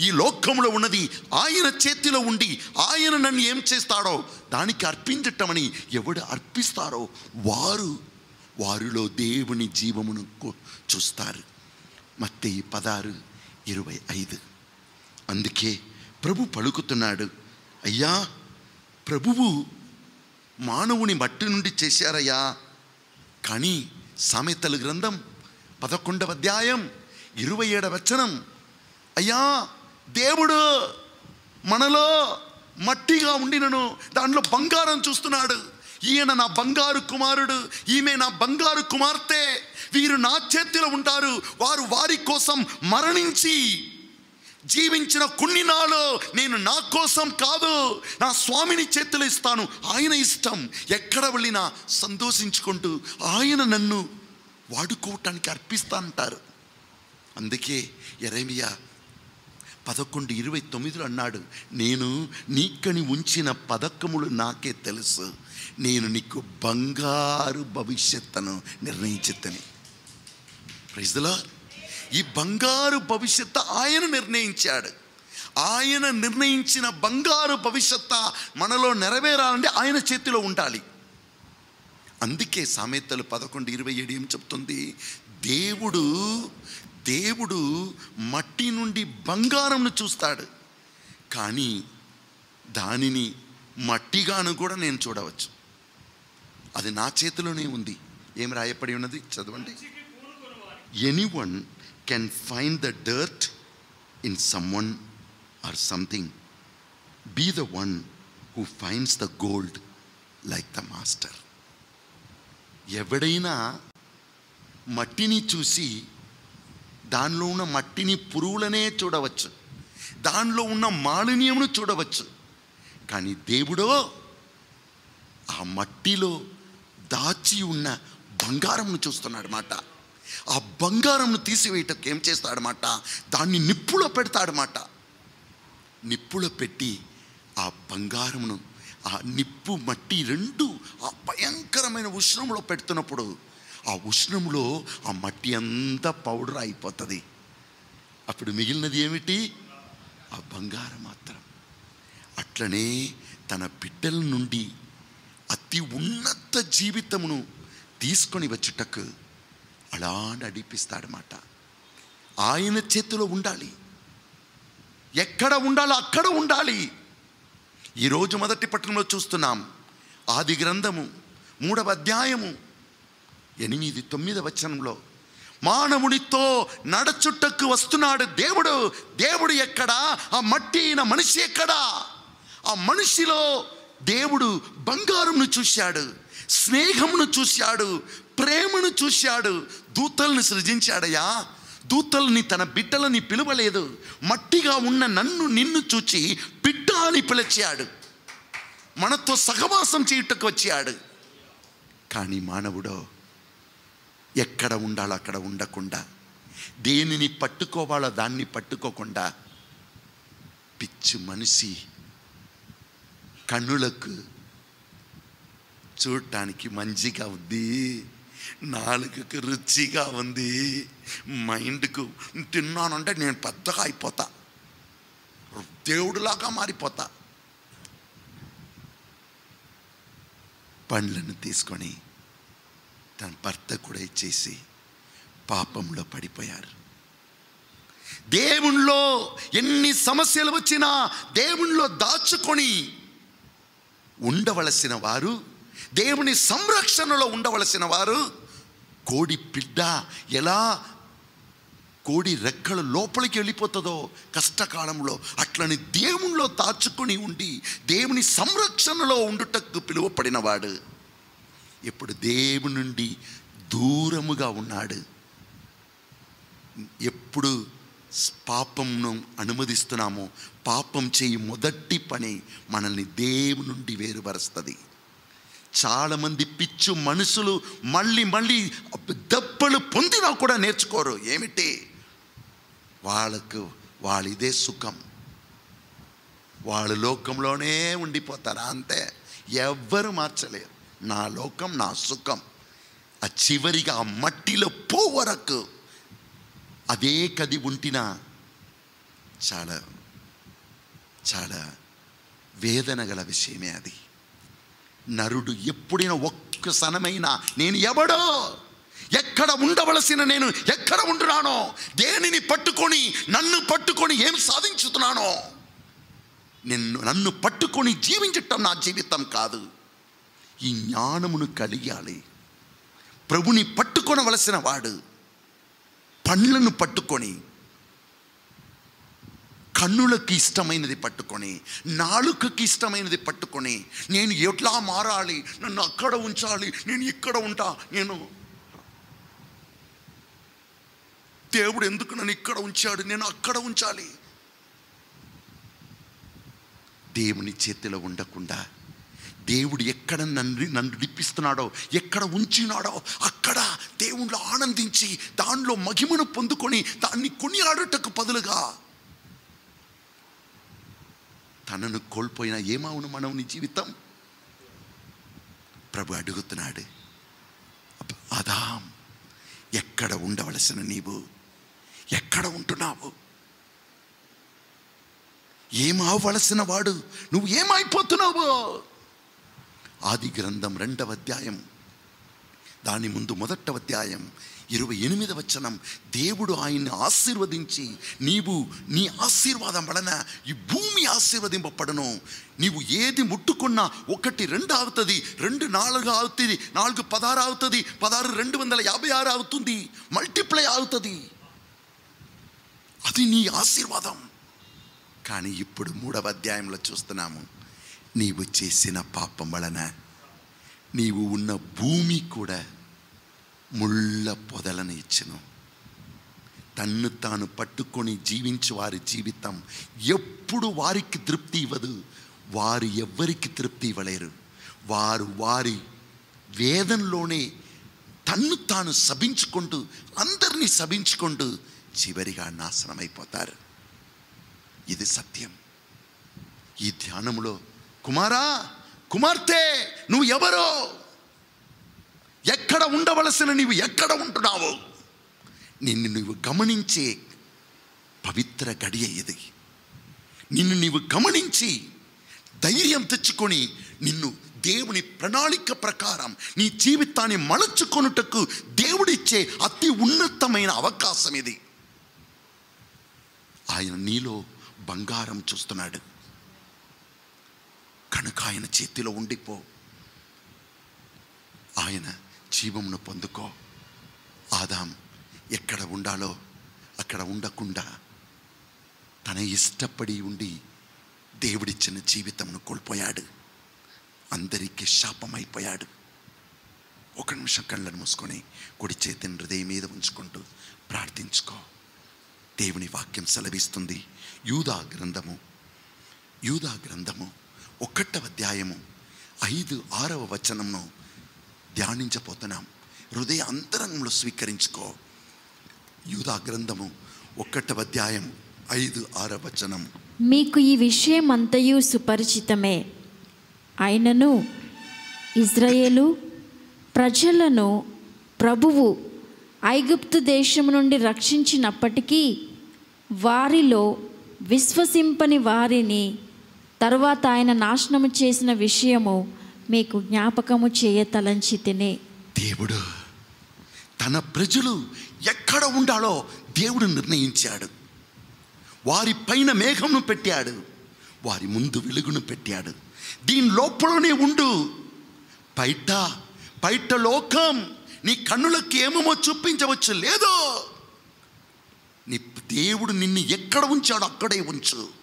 ఈ లోకంలో ఉన్నది ఆయన చేతిలో ఉండి ఆయన నన్ను ఏం చేస్తాడో దానికి అర్పించటమని ఎవడు అర్పిస్తారో వారు వారిలో దేవుని జీవమును కు- చూస్తారు మత్తే పదారు ఇరవై ఐదు అందుకే ప్రభు పలుకుతున్నాడు అయ్యా ప్రభువు మానవుని మట్టి నుండి చేశారయ్యా కానీ సామెతల గ్రంథం పదకొండవ అధ్యాయం ఇరవై ఏడవ వచనం అయ్యా దేవుడు మనలో మట్టిగా ఉండినను దాంట్లో బంగారం చూస్తున్నాడు ఈయన నా బంగారు కుమారుడు ఈమె నా బంగారు కుమార్తె వీరు నా చేతిలో ఉంటారు వారు వారి కోసం మరణించి జీవించిన కొన్ని నాళ్ళు నేను నా కోసం కాదు నా స్వామిని చేతిలో ఇస్తాను ఆయన ఇష్టం ఎక్కడ వెళ్ళినా సంతోషించుకుంటూ ఆయన నన్ను వాడుకోవటానికి అర్పిస్తానంటారు అందుకే ఎరేమియా పదకొండు ఇరవై తొమ్మిదిలో అన్నాడు నేను నీకని ఉంచిన పథకములు నాకే తెలుసు నేను నీకు బంగారు భవిష్యత్తును నిర్ణయించిత్తని ప్రైజ్లా ఈ బంగారు భవిష్యత్తు ఆయన నిర్ణయించాడు ఆయన నిర్ణయించిన బంగారు భవిష్యత్తు మనలో నెరవేరాలంటే ఆయన చేతిలో ఉండాలి అందుకే సామెతలు పదకొండు ఇరవై ఏడు ఏం చెప్తుంది దేవుడు దేవుడు మట్టి నుండి బంగారంను చూస్తాడు కానీ దానిని మట్టిగాను కూడా నేను చూడవచ్చు అది నా చేతిలోనే ఉంది ఏం రాయపడి ఉన్నది చదవండి anyone can find the dirt in someone or something be the one who finds the gold like the master ఎవడైనా మట్టిని చూసి దానిలో ఉన్న మట్టిని పురుగులనే చూడవచ్చు దానిలో ఉన్న మాలిన్యమును చూడవచ్చు కానీ దేవుడో ఆ మట్టిలో దాచి ఉన్న బంగారంను చూస్తున్నాడు మాట ఆ బంగారంను తీసివేయటకు ఏం చేస్తాడనమాట దాన్ని నిప్పులో పెడతాడనమాట నిప్పులో పెట్టి ఆ బంగారమును ఆ నిప్పు మట్టి రెండు ఆ భయంకరమైన ఉష్ణంలో పెడుతున్నప్పుడు ఆ ఉష్ణంలో ఆ మట్టి అంతా పౌడర్ అయిపోతుంది అప్పుడు మిగిలినది ఏమిటి ఆ బంగారం మాత్రం అట్లనే తన బిడ్డల నుండి అతి ఉన్నత జీవితమును తీసుకొని వచ్చుటకు అలా నడిపిస్తాడనమాట ఆయన చేతిలో ఉండాలి ఎక్కడ ఉండాలో అక్కడ ఉండాలి ఈరోజు మొదటి పట్టణంలో చూస్తున్నాం ఆది గ్రంథము మూడవ అధ్యాయము ఎనిమిది తొమ్మిది వచనంలో మానవునితో నడచుట్టకు వస్తున్నాడు దేవుడు దేవుడు ఎక్కడా ఆ మట్టి అయిన మనిషి ఎక్కడా ఆ మనిషిలో దేవుడు బంగారంను చూశాడు స్నేహమును చూశాడు ప్రేమను చూశాడు దూతల్ని సృజించాడయ్యా దూతల్ని తన బిడ్డలని పిలువలేదు మట్టిగా ఉన్న నన్ను నిన్ను చూచి బిడ్డ అని పిలిచాడు మనతో సహవాసం చేయుటకు వచ్చాడు కానీ మానవుడో ఎక్కడ ఉండాలో అక్కడ ఉండకుండా దేనిని పట్టుకోవాలో దాన్ని పట్టుకోకుండా పిచ్చి మనిషి కన్నులకు చూడటానికి మంచిగా ఉంది నాలుగుకు రుచిగా ఉంది మైండ్కు తిన్నానంటే నేను పెద్దగా అయిపోతా దేవుడిలాగా మారిపోతా పండ్లను తీసుకొని తన భర్త కూడా ఇచ్చేసి పాపంలో పడిపోయారు దేవుణ్ణిలో ఎన్ని సమస్యలు వచ్చినా దేవుణ్ణిలో దాచుకొని ఉండవలసిన వారు దేవుని సంరక్షణలో ఉండవలసిన వారు కోడి బిడ్డ ఎలా కోడి రెక్కలు లోపలికి వెళ్ళిపోతుందో కష్టకాలంలో అట్లని దేవునిలో దాచుకొని ఉండి దేవుని సంరక్షణలో ఉండుటకు పిలువపడినవాడు ఇప్పుడు దేవుని నుండి దూరముగా ఉన్నాడు ఎప్పుడు పాపంను అనుమతిస్తున్నామో పాపం చేయి మొదటి పని మనల్ని దేవుని నుండి వేరుపరుస్తుంది చాలామంది పిచ్చు మనుషులు మళ్ళీ మళ్ళీ దెబ్బలు పొందినా కూడా నేర్చుకోరు ఏమిటి వాళ్ళకు వాళ్ళ ఇదే సుఖం వాళ్ళ లోకంలోనే ఉండిపోతారు అంతే ఎవ్వరు మార్చలేరు నా లోకం నా సుఖం ఆ చివరిగా ఆ మట్టిలో పో వరకు అదే కది ఉంటిన చాలా చాలా వేదన గల విషయమే అది నరుడు ఎప్పుడైనా ఒక్క సనమైనా నేను ఎవడో ఎక్కడ ఉండవలసిన నేను ఎక్కడ ఉంటున్నానో దేనిని పట్టుకొని నన్ను పట్టుకొని ఏం సాధించుతున్నానో నిన్ను నన్ను పట్టుకొని జీవించటం నా జీవితం కాదు ఈ జ్ఞానమును కలిగాలి ప్రభుని పట్టుకొనవలసిన వాడు పండ్లను పట్టుకొని కన్నులకు ఇష్టమైనది పట్టుకొని నాలుకకి ఇష్టమైనది పట్టుకొని నేను ఎట్లా మారాలి నన్ను అక్కడ ఉంచాలి నేను ఇక్కడ ఉంటా నేను దేవుడు ఎందుకు నన్ను ఇక్కడ ఉంచాడు నేను అక్కడ ఉంచాలి దేవుని చేతిలో ఉండకుండా దేవుడు ఎక్కడ నన్ను నన్ను నిప్పిస్తున్నాడో ఎక్కడ ఉంచినాడో అక్కడ దేవుళ్ళు ఆనందించి దానిలో మహిమను పొందుకొని దాన్ని కొనియాడుటకు బదులుగా తనను కోల్పోయిన ఏమవును మనం నీ జీవితం ప్రభు అడుగుతున్నాడు అబ్బ, ఆదాం ఎక్కడ ఉండవలసిన నీవు ఎక్కడ ఉంటున్నావు ఏమవలసిన వాడు నువ్వు ఏమైపోతున్నావు ఆది గ్రంథం రెండవ అధ్యాయం దాని ముందు మొదట అధ్యాయం ఇరవై ఎనిమిది వచనం దేవుడు ఆయన్ని ఆశీర్వదించి నీవు నీ ఆశీర్వాదం వలన ఈ భూమి ఆశీర్వదింపబడను నీవు ఏది ముట్టుకున్నా ఒకటి రెండు అవుతుంది రెండు నాలుగు అవుతుంది నాలుగు పదహారు అవుతుంది పదహారు రెండు వందల యాభై ఆరు అవుతుంది మల్టిప్లై అవుతుంది అది నీ ఆశీర్వాదం కానీ ఇప్పుడు మూడవ అధ్యాయంలో చూస్తున్నాము నీవు చేసిన పాపం వలన నీవు ఉన్న భూమి కూడా ముళ్ళ పొదలను ఇచ్చును తన్ను తాను పట్టుకొని జీవించు వారి జీవితం ఎప్పుడు వారికి తృప్తి ఇవ్వదు వారు ఎవ్వరికి తృప్తి ఇవ్వలేరు వారు వారి వేదంలోనే తన్ను తాను సభించుకుంటూ అందరినీ సభించుకుంటూ చివరిగా నాశనమైపోతారు ఇది సత్యం ఈ ధ్యానములో కుమారా కుమార్తె నువ్వు ఎవరో ఎక్కడ ఉండవలసిన నీవు ఎక్కడ ఉంటున్నావు నిన్ను నువ్వు గమనించే పవిత్ర గడియ ఇది నిన్ను నీవు గమనించి ధైర్యం తెచ్చుకొని నిన్ను దేవుని ప్రణాళిక ప్రకారం నీ జీవితాన్ని మలచుకొనుటకు దేవుడిచ్చే అతి ఉన్నతమైన అవకాశం ఇది ఆయన నీలో బంగారం చూస్తున్నాడు కనుక ఆయన చేతిలో ఉండిపో ఆయన జీవమును పొందుకో ఆదాం ఎక్కడ ఉండాలో అక్కడ ఉండకుండా తన ఇష్టపడి ఉండి దేవుడిచ్చిన జీవితమును కోల్పోయాడు అందరికీ శాపమైపోయాడు ఒక నిమిషం కళ్ళను మూసుకొని కుడి చేతిని హృదయం మీద ఉంచుకుంటూ ప్రార్థించుకో దేవుని వాక్యం సెలవిస్తుంది యూదా గ్రంథము యూదా గ్రంథము ఒకటవ అధ్యాయము ఐదు ఆరవ వచనంను ధ్యానించబోతున్నాం హృదయ అంతరంగంలో స్వీకరించుకో యూదా గ్రంథము ఒకటవ అధ్యాయం ఐదు ఆరవ వచనం మీకు ఈ విషయం అంతయు సుపరిచితమే అయినను ఇజ్రాయేలు ప్రజలను ప్రభువు ఐగుప్తు దేశం నుండి రక్షించినప్పటికీ వారిలో విశ్వసింపని వారిని తరువాత ఆయన నాశనము చేసిన విషయము మీకు జ్ఞాపకము చేయ తలంచి తినే దేవుడు తన ప్రజలు ఎక్కడ ఉండాలో దేవుడు నిర్ణయించాడు వారి పైన మేఘమును పెట్టాడు వారి ముందు వెలుగును పెట్టాడు దీని లోపలనే ఉండు బయట బయట లోకం నీ కన్నులకు ఏమేమో చూపించవచ్చు లేదో నీ దేవుడు నిన్ను ఎక్కడ ఉంచాడో అక్కడే ఉంచు